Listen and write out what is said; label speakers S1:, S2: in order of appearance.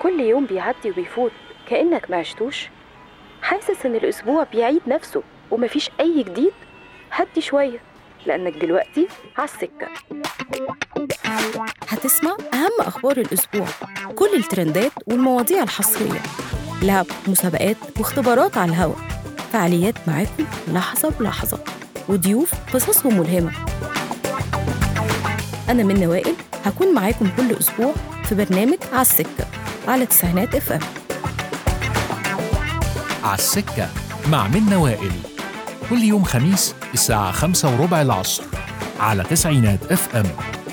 S1: كل يوم بيعدي وبيفوت كأنك ما عشتوش حاسس إن الأسبوع بيعيد نفسه ومفيش أي جديد هدي شوية لأنك دلوقتي على السكة
S2: هتسمع أهم أخبار الأسبوع كل الترندات والمواضيع الحصرية لعب مسابقات واختبارات على الهوا فعاليات معاكم لحظة بلحظة وضيوف قصصهم ملهمة أنا من وائل هكون معاكم كل أسبوع في برنامج على السكة على تسعينات اف ام
S3: على السكة مع منة وائل كل يوم خميس الساعة خمسة وربع العصر على تسعينات اف ام